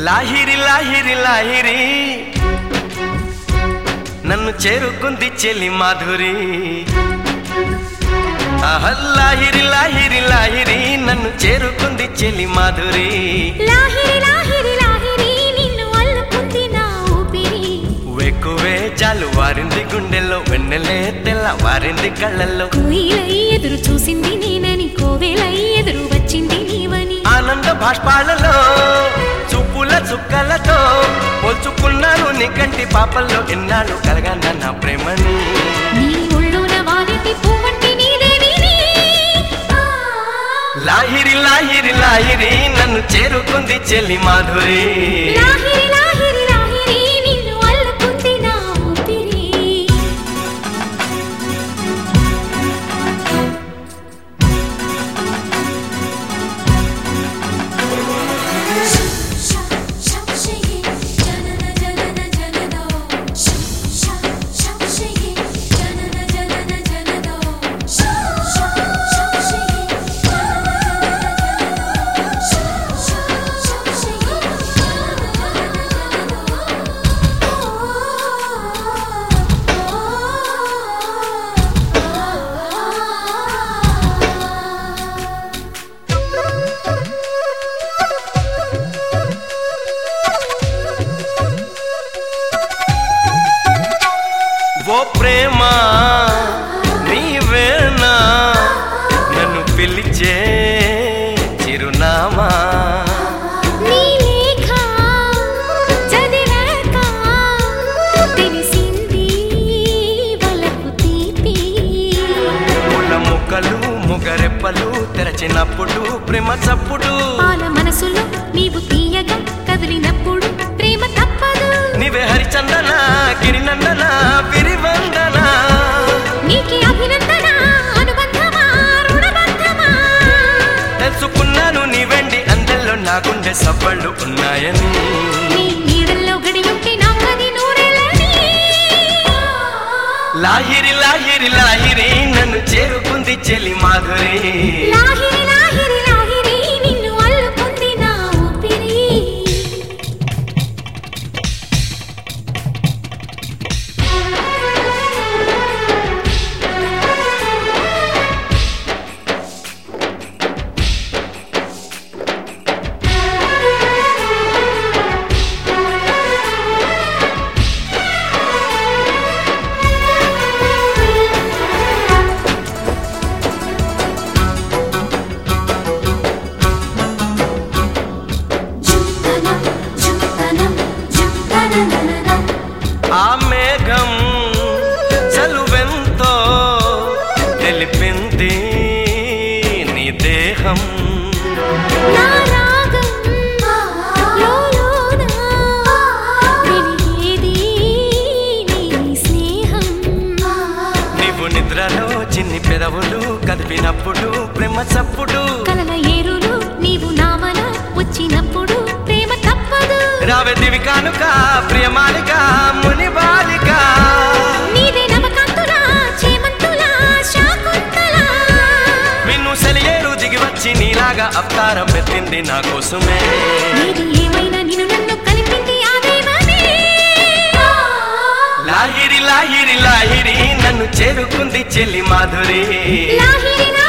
లాహిరి లాహిరి లాహిరి నన్ను చేరుకుంది చెలి మాధురి ఆహా, లాహిరి లాహిరి లాహిరి నన్ను చేరుకుంది చెలి మాధురి లాహిరి లాహిరి లాహిరి నిన్ను అల్లుకుంది నా ఊపిరి ఎక్కువే చాలు వారింది గుండెల్లో వెన్నెలే తెల్ల వారింది కళ్ళల్లో కోయిలై ఎదురు చూసింది నేనని కోవెలై ఎదురు వచ్చింది నీవని ఆనంద భాష్పాలలో చూపుల చుక్కలతో పోల్చుకున్నాను నీ కంటి పాపల్లో ఎన్నాళ్ళు కలగన్న నా ప్రేమని నీ ఒళ్ళోన వాలిటి పువ్వంటి నీదేవిని ఆ, లాహిరి లాహిరి లాహిరి నన్ను చేరుకుంది చెల్లి మాధురి లాహిరి లాహిరి లాహిరి నిన్ను అల్లుకుంది నా ఊపిరి ఓ ప్రేమ నీవేనా నన్ను పిలిచే చిరునామా నీ లేఖ చదివాక తెలిసింది వలపు తీపి ముళ్ళ ముక్కలు ముగరెప్పలు తెరచినప్పుడు ప్రేమ చప్పుడు పాల మనసులో నీవు తీయగా కదిలినప్పుడు ప్రేమ తప్పదు నీవే హరిచందన గిరినందన విరివందన నీకి అభినందన అనుబంధమా రుణబంధమా తెలుసుకున్నాను నీ వెండి అందెల్లో నా గుండె సవ్వళ్ళు ఉన్నాయని నీ నీడల్లో గడియుంటే నా పది నూరేళ్ళని లాహిరి లాహిరి లాహిరి నన్ను చేరుకుంది చెలి మాధురి లాహిరి లాహిరి లాహిరి నిన్ను అల్లుకుంది నా ఊపిరి ఆ మేఘం చలువెంతో తెలిపింది నీ దేహం నా రాగం లోలోన వెలిగేది నీ స్నేహం నీవు నిద్రలో చిన్ని పెదవులు కదిపినప్పుడు ప్రేమ చప్పుడు కలల ఏరులు నీవు నామన వచ్చినప్పుడు ప్రేమ తప్పదు రావే దివి కానుక ప్రియమాలిక ముని బాలిక నీదే నవకాంతుల చేమంతుల శాకుంతల విన్ను సెలియేరు దిగి వచ్చి నీలాగా అవతారం ఎత్తింది నా కోసమే ఏది ఏమైనా నిన్ను నన్ను కలిపింది ఆ దైవమే లాహిరి లాహిరి లాహిరి నన్ను చేరుకుంది చెల్లి మాధురి లాహిరి